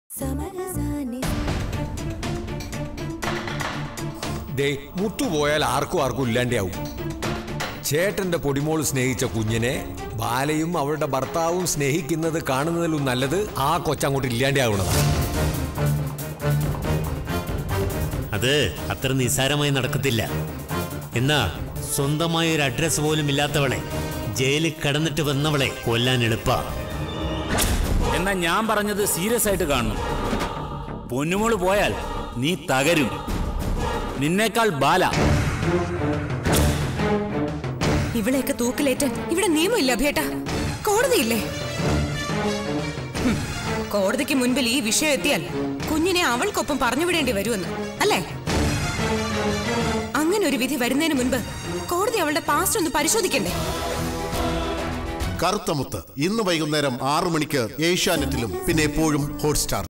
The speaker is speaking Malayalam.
സമരസാനി ദേ മുത്തുപോയാൽ ആർക്കും ആർക്കും ഇല്ലാണ്ടാവും ചേട്ടന്റെ പൊടിമോൾ സ്നേഹിച്ച കുഞ്ഞിനെ ബാലയും അവളുടെ ഭർത്താവും സ്നേഹിക്കുന്നത് കാണുന്നതിലും നല്ലത് ആ കൊച്ചങ്ങോട്ട് ഇല്ലാണ്ടാവണതാണ് അത് അത്ര നിസ്സാരമായി നടക്കത്തില്ല എന്നാ സ്വന്തമായ ഒരു അഡ്രസ് പോലും ഇല്ലാത്തവളെ ജയിലിൽ കടന്നിട്ട് വന്നവളെ കൊല്ലാൻ എളുപ്പ എന്നാ ഞാൻ പറഞ്ഞത് സീരിയസ് ആയിട്ട് കാണണം പൊന്നുമോള് പോയാൽ നീ തകരും നിന്നേക്കാൾ ബാല ഇവിടെയൊക്കെ തൂക്കിലേറ്റാൻ ഇവിടെ നിയമമില്ല അഭിയേട്ടാ കോടതിയില്ലേ ഹും, കോടതിക്ക് മുൻപിൽ ഈ വിഷയം എത്തിയാൽ കുഞ്ഞിനെ അവൾക്കൊപ്പം പറഞ്ഞു വിടേണ്ടി വരുമെന്ന് അല്ലേ അങ്ങനെ ഒരു വിധി വരുന്നതിന് മുൻപ് കോടതി അവളുടെ പാസ്റ്റ് ഒന്ന് പരിശോധിക്കണ്ടേ കറുത്തമുത്ത് ഇന്ന് വൈകുന്നേരം ആറു മണിക്ക് ഏഷ്യാനെറ്റിലും പിന്നെ എപ്പോഴും ഹോട്ട്സ്റ്റാർ